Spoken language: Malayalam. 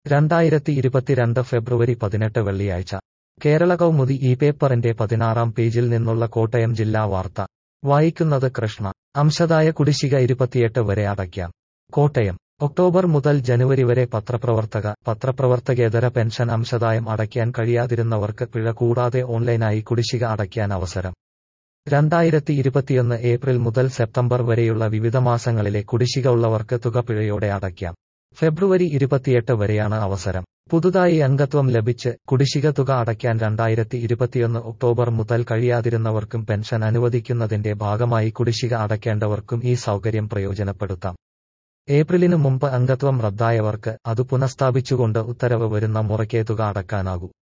രണ്ടായിരത്തി ഇരുപത്തിരണ്ട് ഫെബ്രുവരി പതിനെട്ട് വെള്ളിയാഴ്ച കേരള കൗമുദി ഈ പേപ്പറിന്റെ പതിനാറാം പേജിൽ നിന്നുള്ള കോട്ടയം ജില്ലാ വാർത്ത വായിക്കുന്നത് കൃഷ്ണ അംശദായ കുടിശ്ശിക ഇരുപത്തിയെട്ട് വരെ അടയ്ക്കാം കോട്ടയം ഒക്ടോബർ മുതൽ ജനുവരി വരെ പത്രപ്രവർത്തക പത്രപ്രവർത്തകേതര പെൻഷൻ അംശദായം അടയ്ക്കാൻ കഴിയാതിരുന്നവർക്ക് പിഴ കൂടാതെ ഓൺലൈനായി കുടിശ്ശിക അടയ്ക്കാൻ അവസരം രണ്ടായിരത്തി ഇരുപത്തിയൊന്ന് ഏപ്രിൽ മുതൽ സെപ്റ്റംബർ വരെയുള്ള വിവിധ മാസങ്ങളിലെ കുടിശ്ശിക ഉള്ളവർക്ക് തുക പിഴയോടെ അടയ്ക്കാം ഫെബ്രുവരി ഇരുപത്തിയെട്ട് വരെയാണ് അവസരം പുതുതായി അംഗത്വം ലഭിച്ച് കുടിശ്ശിക തുക അടയ്ക്കാൻ രണ്ടായിരത്തി ഇരുപത്തിയൊന്ന് ഒക്ടോബർ മുതൽ കഴിയാതിരുന്നവർക്കും പെൻഷൻ അനുവദിക്കുന്നതിന്റെ ഭാഗമായി കുടിശ്ശിക അടയ്ക്കേണ്ടവർക്കും ഈ സൗകര്യം പ്രയോജനപ്പെടുത്താം ഏപ്രിലിനു മുമ്പ് അംഗത്വം റദ്ദായവർക്ക് അത് പുനഃസ്ഥാപിച്ചുകൊണ്ട് ഉത്തരവ് വരുന്ന മുറയ്ക്കേ തുക അടക്കാനാകൂ